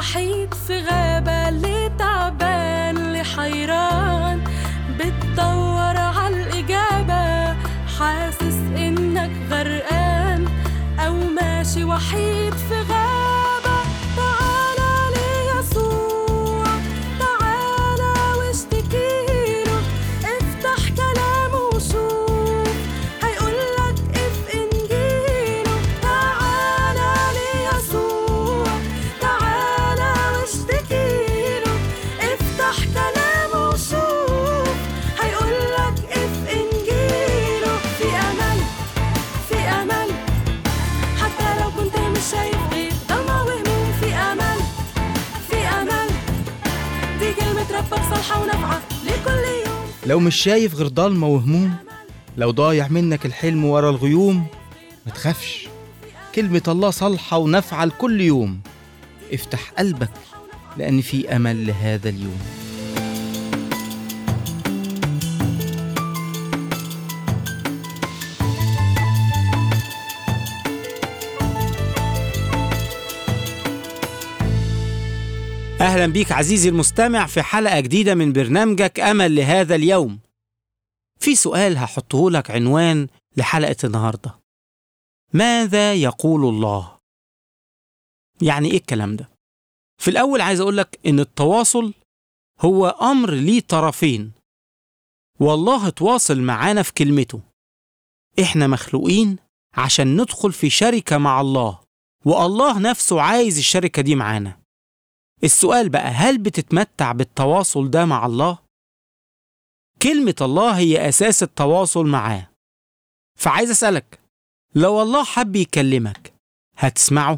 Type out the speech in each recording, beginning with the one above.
وحيد في غابة اللي تعبان اللي حيران بتدور عالإجابة حاسس إنك غرقان أو ماشي وحيد في غابة تعالى ليسوع تعالى واشتكيله افتح كلامه وشوف هيقولك اف انجيله تعالى ليسوع تعالى واشتكيله افتح كلامه وشوف هيقولك اف انجيله في امل في امل حتى لو كنت مش شايف غير ضلمة وهموم في امل في امل دي كلمة ربك صالحة ونافعة لكل يوم لو مش شايف غير ضلمة وهموم لو ضايع منك الحلم ورا الغيوم ما تخافش كلمة الله صالحة ونافعة لكل يوم افتح قلبك لأن في أمل لهذا اليوم أهلا بيك عزيزي المستمع في حلقة جديدة من برنامجك أمل لهذا اليوم في سؤال هحطه لك عنوان لحلقة النهاردة ماذا يقول الله؟ يعني إيه الكلام ده؟ في الأول عايز أقول لك إن التواصل هو أمر ليه طرفين والله تواصل معانا في كلمته إحنا مخلوقين عشان ندخل في شركة مع الله والله نفسه عايز الشركة دي معانا السؤال بقى هل بتتمتع بالتواصل ده مع الله؟ كلمة الله هي أساس التواصل معاه فعايز أسألك لو الله حب يكلمك هتسمعه؟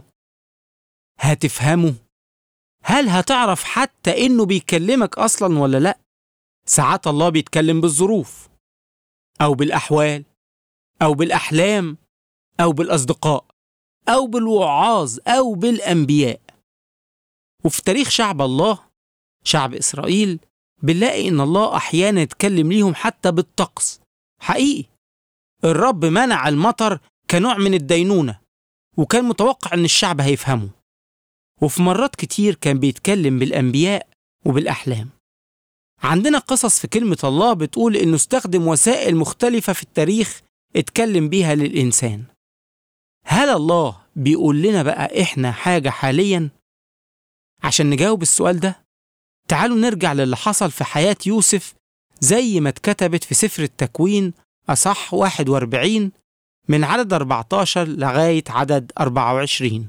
هتفهمه؟ هل هتعرف حتى إنه بيكلمك أصلا ولا لأ؟ ساعات الله بيتكلم بالظروف أو بالأحوال أو بالأحلام أو بالأصدقاء أو بالوعاظ أو بالأنبياء وفي تاريخ شعب الله شعب إسرائيل بنلاقي إن الله أحيانا يتكلم ليهم حتى بالطقس حقيقي الرب منع المطر كنوع من الدينونة وكان متوقع إن الشعب هيفهمه وفي مرات كتير كان بيتكلم بالأنبياء وبالأحلام عندنا قصص في كلمة الله بتقول إنه استخدم وسائل مختلفة في التاريخ اتكلم بيها للإنسان هل الله بيقول لنا بقى إحنا حاجة حالياً؟ عشان نجاوب السؤال ده تعالوا نرجع للي حصل في حياة يوسف زي ما اتكتبت في سفر التكوين أصح 41 من عدد 14 لغاية عدد 24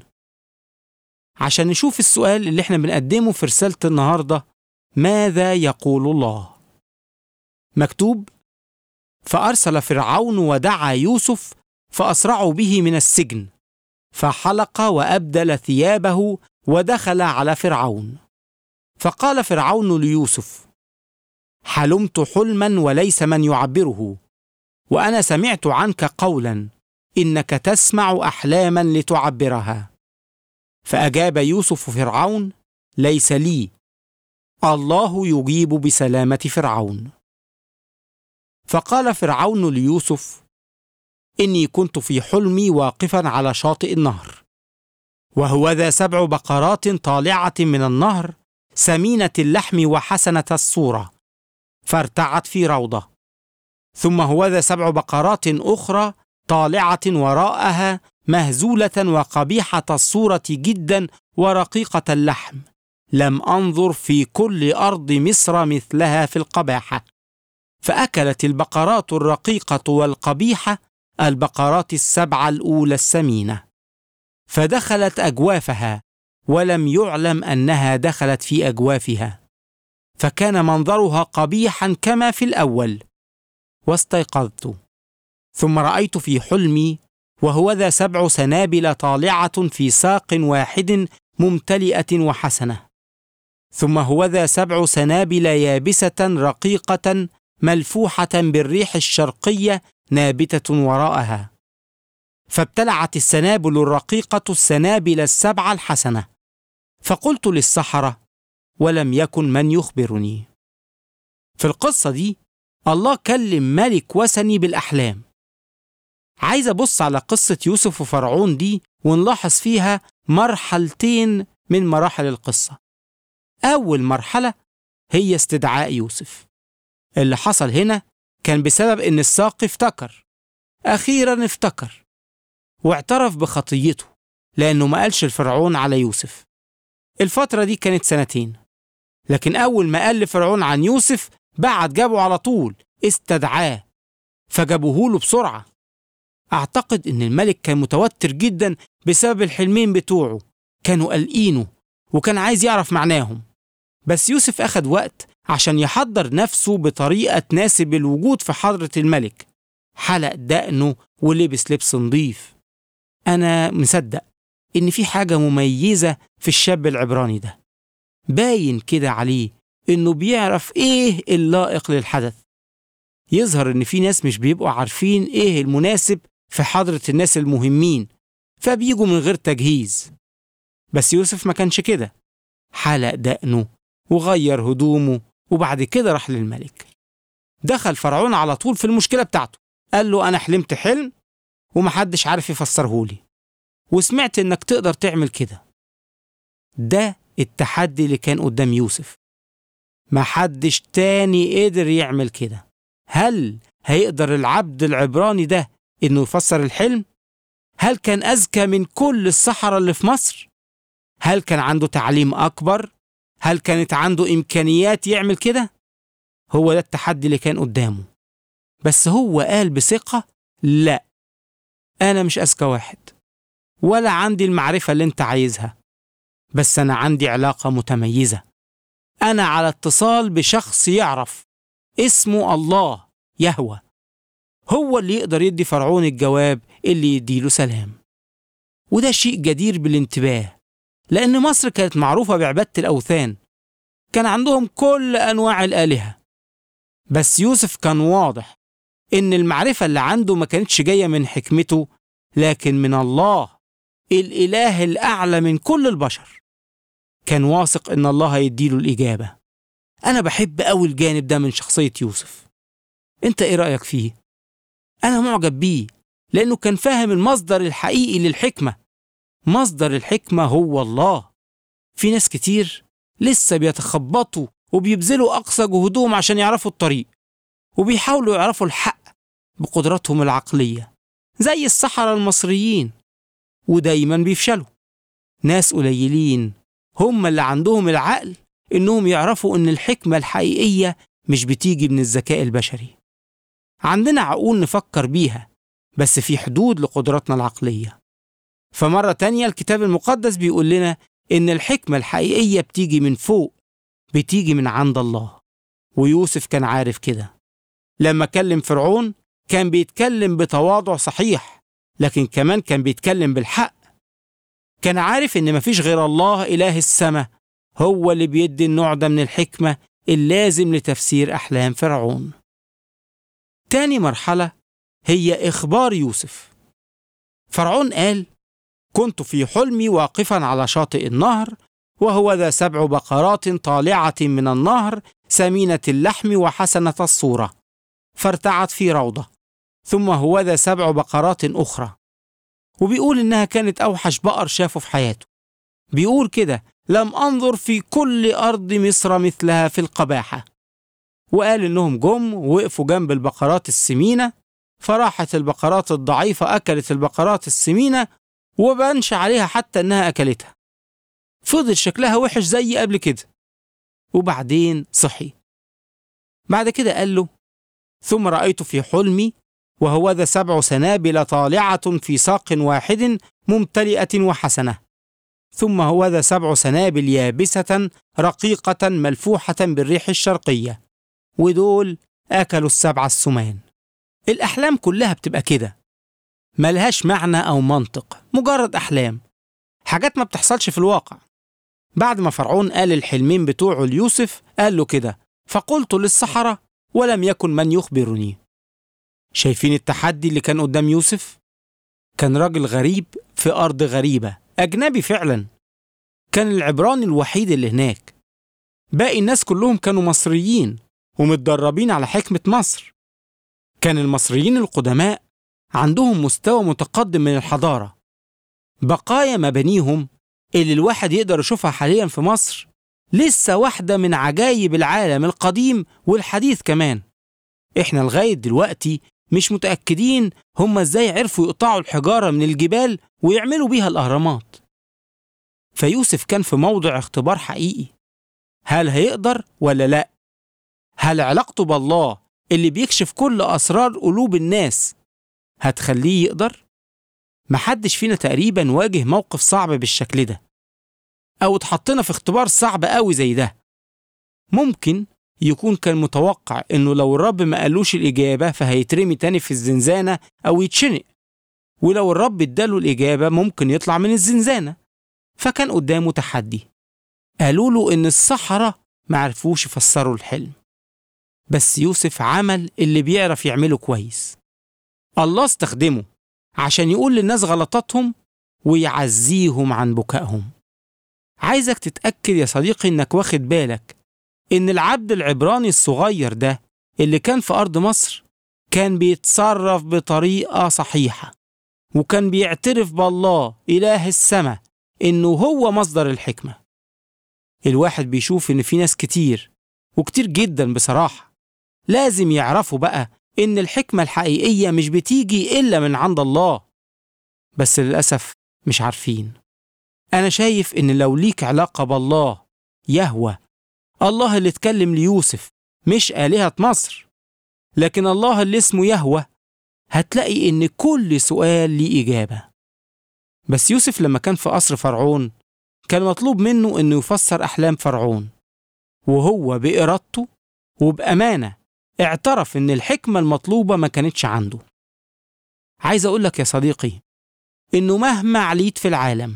عشان نشوف السؤال اللي احنا بنقدمه في رسالة النهاردة ماذا يقول الله؟ مكتوب فأرسل فرعون ودعا يوسف فأسرعوا به من السجن فحلق وأبدل ثيابه ودخل على فرعون فقال فرعون ليوسف حلمت حلما وليس من يعبره وانا سمعت عنك قولا انك تسمع احلاما لتعبرها فاجاب يوسف فرعون ليس لي الله يجيب بسلامه فرعون فقال فرعون ليوسف اني كنت في حلمي واقفا على شاطئ النهر وهوذا سبع بقرات طالعة من النهر سمينة اللحم وحسنة الصورة فارتعت في روضة ثم هوذا سبع بقرات أخرى طالعة وراءها مهزولة وقبيحة الصورة جدا ورقيقة اللحم لم أنظر في كل أرض مصر مثلها في القباحة فأكلت البقرات الرقيقة والقبيحة البقرات السبع الأولى السمينة فدخلت اجوافها ولم يعلم انها دخلت في اجوافها فكان منظرها قبيحا كما في الاول واستيقظت ثم رايت في حلمي وهوذا سبع سنابل طالعه في ساق واحد ممتلئه وحسنه ثم هوذا سبع سنابل يابسه رقيقه ملفوحه بالريح الشرقيه نابته وراءها فابتلعت السنابل الرقيقة السنابل السبع الحسنة فقلت للسحرة ولم يكن من يخبرني في القصة دي الله كلم ملك وثني بالأحلام عايز أبص على قصة يوسف وفرعون دي ونلاحظ فيها مرحلتين من مراحل القصة أول مرحلة هي استدعاء يوسف اللي حصل هنا كان بسبب إن الساقي افتكر أخيرا افتكر واعترف بخطيته لأنه ما قالش الفرعون على يوسف الفترة دي كانت سنتين لكن أول ما قال لفرعون عن يوسف بعت جابه على طول استدعاه فجابوه له بسرعة أعتقد إن الملك كان متوتر جدا بسبب الحلمين بتوعه كانوا قلقينه وكان عايز يعرف معناهم بس يوسف أخد وقت عشان يحضر نفسه بطريقة تناسب الوجود في حضرة الملك حلق دقنه ولبس لبس نظيف أنا مصدق إن في حاجة مميزة في الشاب العبراني ده باين كده عليه إنه بيعرف إيه اللائق للحدث يظهر إن في ناس مش بيبقوا عارفين إيه المناسب في حضرة الناس المهمين فبيجوا من غير تجهيز بس يوسف ما كانش كده حلق دقنه وغير هدومه وبعد كده راح للملك دخل فرعون على طول في المشكلة بتاعته قال له أنا حلمت حلم ومحدش عارف يفسرهولي وسمعت إنك تقدر تعمل كده ده التحدي اللي كان قدام يوسف محدش تاني قدر يعمل كده هل هيقدر العبد العبراني ده إنه يفسر الحلم؟ هل كان أذكى من كل السحرة اللي في مصر؟ هل كان عنده تعليم أكبر؟ هل كانت عنده إمكانيات يعمل كده؟ هو ده التحدي اللي كان قدامه بس هو قال بثقة لا أنا مش أذكى واحد ولا عندي المعرفة اللي أنت عايزها بس أنا عندي علاقة متميزة أنا على اتصال بشخص يعرف اسمه الله يهوى هو اللي يقدر يدي فرعون الجواب اللي يديله سلام وده شيء جدير بالانتباه لأن مصر كانت معروفة بعبادة الأوثان كان عندهم كل أنواع الآلهة بس يوسف كان واضح إن المعرفة اللي عنده ما كانتش جاية من حكمته لكن من الله الإله الأعلى من كل البشر كان واثق إن الله هيديله الإجابة أنا بحب أوي الجانب ده من شخصية يوسف أنت إيه رأيك فيه؟ أنا معجب بيه لأنه كان فاهم المصدر الحقيقي للحكمة مصدر الحكمة هو الله في ناس كتير لسه بيتخبطوا وبيبذلوا أقصى جهودهم عشان يعرفوا الطريق وبيحاولوا يعرفوا الحق بقدراتهم العقلية زي السحرة المصريين ودايما بيفشلوا ناس قليلين هم اللي عندهم العقل إنهم يعرفوا إن الحكمة الحقيقية مش بتيجي من الذكاء البشري عندنا عقول نفكر بيها بس في حدود لقدراتنا العقلية فمرة تانية الكتاب المقدس بيقول لنا إن الحكمة الحقيقية بتيجي من فوق بتيجي من عند الله ويوسف كان عارف كده لما كلم فرعون كان بيتكلم بتواضع صحيح لكن كمان كان بيتكلم بالحق كان عارف إن مفيش غير الله إله السماء هو اللي بيدي النوع ده من الحكمة اللازم لتفسير أحلام فرعون تاني مرحلة هي إخبار يوسف فرعون قال كنت في حلمي واقفا على شاطئ النهر وهو ذا سبع بقرات طالعة من النهر سمينة اللحم وحسنة الصورة فارتعت في روضة ثم هو ذا سبع بقرات أخرى وبيقول إنها كانت أوحش بقر شافه في حياته بيقول كده لم أنظر في كل أرض مصر مثلها في القباحة وقال إنهم جم ووقفوا جنب البقرات السمينة فراحت البقرات الضعيفة أكلت البقرات السمينة وبانش عليها حتى إنها أكلتها فضل شكلها وحش زي قبل كده وبعدين صحي بعد كده قال له ثم رأيت في حلمي وهو ذا سبع سنابل طالعة في ساق واحد ممتلئة وحسنة ثم هو ذا سبع سنابل يابسة رقيقة ملفوحة بالريح الشرقية ودول أكلوا السبع السمان الأحلام كلها بتبقى كده ملهاش معنى أو منطق مجرد أحلام حاجات ما بتحصلش في الواقع بعد ما فرعون قال الحلمين بتوعه ليوسف قال له كده فقلت للسحرة ولم يكن من يخبرني شايفين التحدي اللي كان قدام يوسف؟ كان راجل غريب في أرض غريبة أجنبي فعلا كان العبراني الوحيد اللي هناك باقي الناس كلهم كانوا مصريين ومتدربين على حكمة مصر كان المصريين القدماء عندهم مستوى متقدم من الحضارة بقايا مبانيهم اللي الواحد يقدر يشوفها حاليا في مصر لسه واحدة من عجايب العالم القديم والحديث كمان احنا لغاية دلوقتي مش متأكدين هما ازاي عرفوا يقطعوا الحجارة من الجبال ويعملوا بيها الأهرامات فيوسف كان في موضع اختبار حقيقي هل هيقدر ولا لا هل علاقته بالله اللي بيكشف كل أسرار قلوب الناس هتخليه يقدر محدش فينا تقريبا واجه موقف صعب بالشكل ده أو اتحطنا في اختبار صعب قوي زي ده ممكن يكون كان متوقع إنه لو الرب ما قالوش الإجابة فهيترمي تاني في الزنزانة أو يتشنق ولو الرب اداله الإجابة ممكن يطلع من الزنزانة فكان قدامه تحدي قالوا له إن السحرة معرفوش يفسروا الحلم بس يوسف عمل اللي بيعرف يعمله كويس الله استخدمه عشان يقول للناس غلطاتهم ويعزيهم عن بكائهم عايزك تتأكد يا صديقي إنك واخد بالك إن العبد العبراني الصغير ده اللي كان في أرض مصر كان بيتصرف بطريقة صحيحة وكان بيعترف بالله إله السماء إنه هو مصدر الحكمة الواحد بيشوف إن في ناس كتير وكتير جدا بصراحة لازم يعرفوا بقى إن الحكمة الحقيقية مش بتيجي إلا من عند الله بس للأسف مش عارفين أنا شايف إن لو ليك علاقة بالله يهوى الله اللي اتكلم ليوسف مش آلهة مصر لكن الله اللي اسمه يهوى هتلاقي إن كل سؤال ليه إجابة بس يوسف لما كان في قصر فرعون كان مطلوب منه إنه يفسر أحلام فرعون وهو بإرادته وبأمانة اعترف إن الحكمة المطلوبة ما كانتش عنده عايز أقول لك يا صديقي إنه مهما عليت في العالم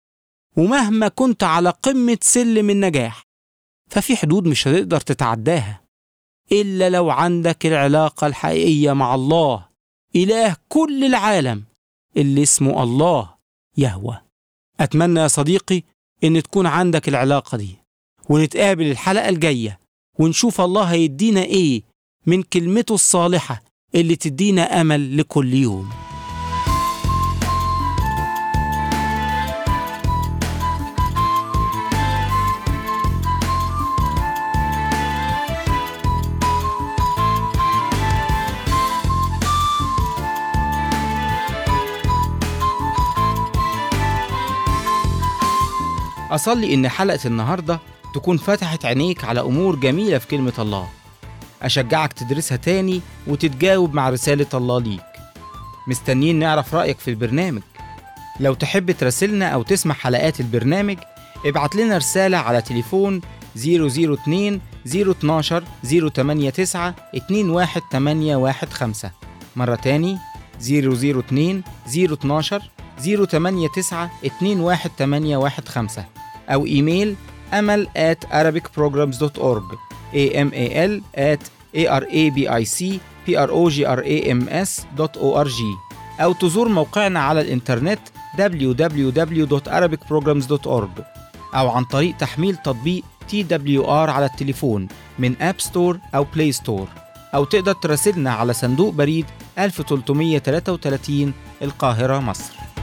ومهما كنت على قمة سلم النجاح ففي حدود مش هتقدر تتعداها إلا لو عندك العلاقة الحقيقية مع الله إله كل العالم اللي اسمه الله يهوى أتمنى يا صديقي إن تكون عندك العلاقة دي ونتقابل الحلقة الجاية ونشوف الله هيدينا إيه من كلمته الصالحة اللي تدينا أمل لكل يوم أصلي إن حلقة النهاردة تكون فتحت عينيك على أمور جميلة في كلمة الله أشجعك تدرسها تاني وتتجاوب مع رسالة الله ليك مستنيين نعرف رأيك في البرنامج لو تحب تراسلنا أو تسمع حلقات البرنامج ابعت لنا رسالة على تليفون 002 012 089 21815 مرة تاني 002 012 089 21815 أو إيميل أمل at arabicprograms.org amal at arabicprograms.org أو تزور موقعنا على الإنترنت www.arabicprograms.org أو عن طريق تحميل تطبيق TWR على التليفون من أب ستور أو بلاي ستور أو تقدر تراسلنا على صندوق بريد 1333 القاهرة مصر